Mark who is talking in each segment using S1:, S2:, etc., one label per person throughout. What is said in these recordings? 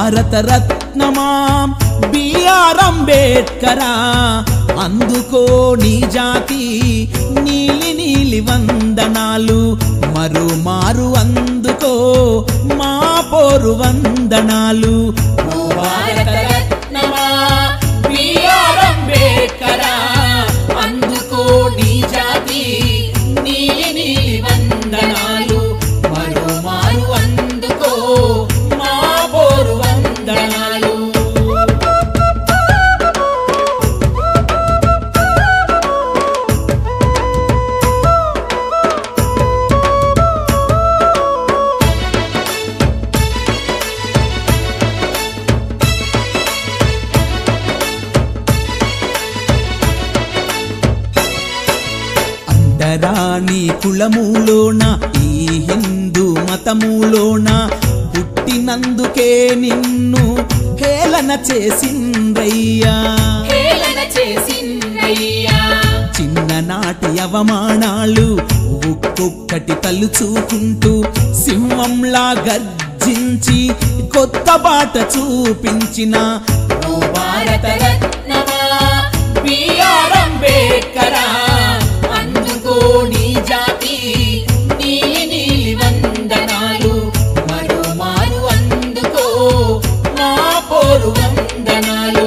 S1: భారత రత్నమా బిఆర్ అంబేడ్కరా అందుకో నీ జాతి నీలి నీలి వందనాలు మరు మారు అందుకో మా పోరు వందనాలు ఓ భారత రత్నమా బిఆర్ అంబేడ్కరా అందుకో నీ జాతి నీలి నీలి వందనాలు మరో మారు అందుకో మా పోరు వందనాలు అండరాని కులములోన ఈ హిందూ మతములోన పుట్టినందుకే నిన్ను హేళన చేసిందయ్యా
S2: హేళన చేసిందయ్యా
S1: చిన్ననాటి అవమానాలు ఒక్కొక్కటి తలుచుకుంటూ సింహంలా గర్జించి కొత్త బాట చూపించిన ఓ భారత రత్నమా బిఆర్ అంబేడ్కరా అందుకో నీ జాతి నీలి నీలి వందనాలు మరో మారు అందుకో మా పోరు వందనాలు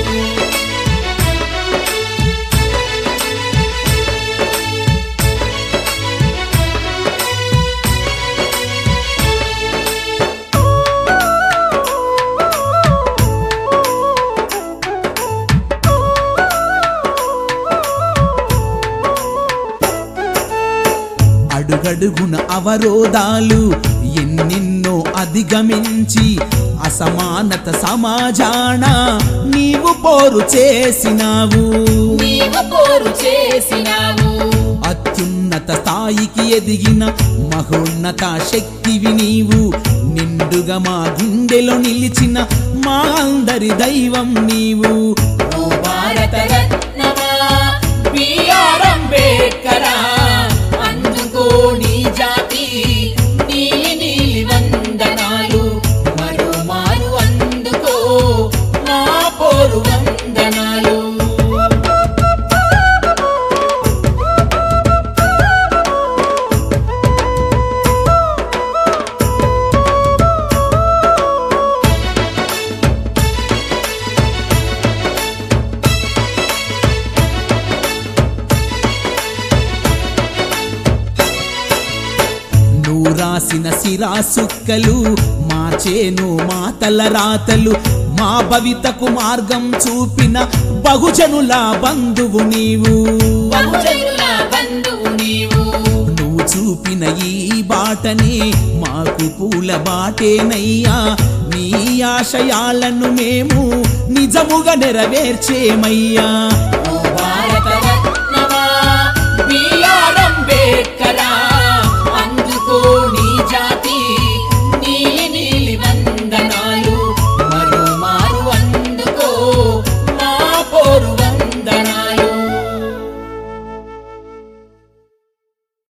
S1: అడుగడుగున అవరోధాలు ఎన్నెన్నో అధిగమించి అసమానత సమాజాన నీవు పోరు చేసినావు
S2: నీవు పోరు చేసినావు
S1: అత్యున్నత స్థాయికి ఎదిగిన మహోన్నత శక్తివి నీవు నిండుగా మా గుండెలో నిలిచిన మా అందరి దైవం నీవు ఓ భారత రత్నమా బిఆర్ అంబేడ్కరా అందుకో నీ జాతి నీలి నీలి వందనాలు మరో మారు అందుకో మా పోరు వందనాలు నువ్వు రాసిన సిరా సుక్కలు మా చేను మా తల రాతలు మా భవితకు మార్గం చూపిన బహుజనుల బంధువు నీవు
S2: బహుజనుల బంధువు నీవు
S1: నువ్వు చూపిన ఈ బాటనే మాకు పూల బాటేనయ్యా నీ ఆశయాలను మేము నిజముగా నెరవేర్చేమయ్యా